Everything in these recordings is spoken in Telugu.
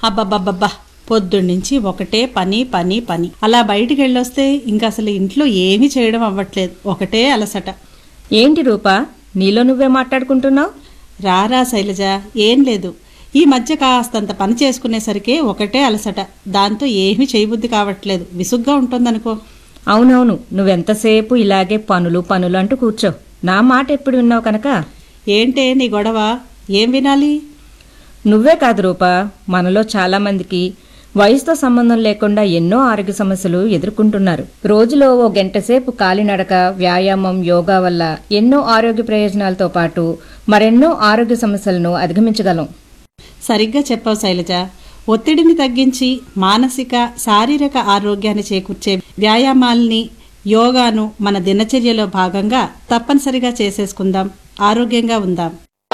అబ్బబ్బబ్బబ్బా పొద్దున్నుంచి ఒకటే పని పని పని అలా బయటికి వెళ్ళొస్తే ఇంకా అసలు ఇంట్లో ఏమీ చేయడం అవ్వట్లేదు ఒకటే అలసట ఏంటి రూపా నీలో నువ్వే మాట్లాడుకుంటున్నావు రారా శైలజ ఏం లేదు ఈ మధ్య కాస్తంత పని చేసుకునేసరికి ఒకటే అలసట దాంతో ఏమీ చేయబుద్ధి కావట్లేదు విసుగ్గా ఉంటుందనుకో అవునవును నువ్వెంతసేపు ఇలాగే పనులు పనులు అంటూ కూర్చో నా మాట ఎప్పుడు విన్నావు కనుక ఏంటే నీ గొడవ ఏం వినాలి నువ్వే కాదు రూపా మనలో చాలా మందికి వయసుతో సంబంధం లేకుండా ఎన్నో ఆరోగ్య సమస్యలు ఎదుర్కొంటున్నారు రోజులో ఓ గంట సేపు కాలినడక వ్యాయామం యోగా వల్ల ఎన్నో ఆరోగ్య ప్రయోజనాలతో పాటు మరెన్నో ఆరోగ్య సమస్యలను అధిగమించగలం సరిగ్గా చెప్పావు శైలజ ఒత్తిడిని తగ్గించి మానసిక శారీరక ఆరోగ్యాన్ని చేకూర్చే వ్యాయామాల్ని యోగాను మన దినచర్యలో భాగంగా తప్పనిసరిగా చేసేసుకుందాం ఆరోగ్యంగా ఉందాం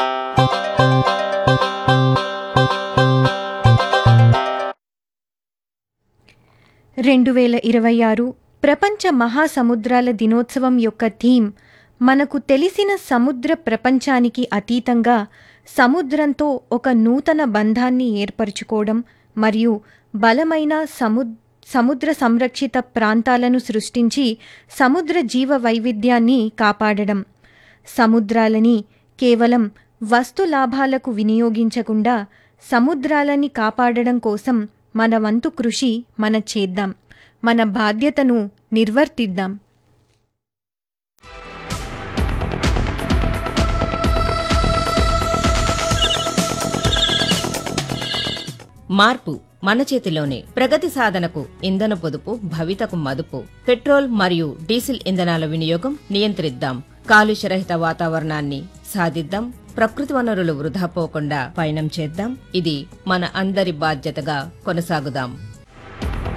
రెండు వేల ఇరవై ఆరు ప్రపంచ మహాసముద్రాల దినోత్సవం యొక్క థీమ్ మనకు తెలిసిన సముద్ర ప్రపంచానికి అతీతంగా సముద్రంతో ఒక నూతన బంధాన్ని ఏర్పరచుకోవడం మరియు బలమైన సము సముద్ర సంరక్షిత ప్రాంతాలను సృష్టించి సముద్ర జీవ వైవిధ్యాన్ని కాపాడడం సముద్రాలని కేవలం వస్తు లాభాలకు వినియోగించకుండా సముద్రాలని కాపాడడం కోసం మన వంతు కృషి మన చేద్దాం మన బాధ్యతను నిర్వర్తిద్దాం మార్పు మన చేతిలోనే ప్రగతి సాధనకు ఇంధన పొదుపు భవితకు మదుపు పెట్రోల్ మరియు డీజిల్ ఇంధనాల వినియోగం నియంత్రిద్దాం కాలుష్యరహిత వాతావరణాన్ని సాధిద్దాం ప్రకృతి వనరులు వృధా పోకుండా పయనం చేద్దాం ఇది మన అందరి బాధ్యతగా కొనసాగుదాం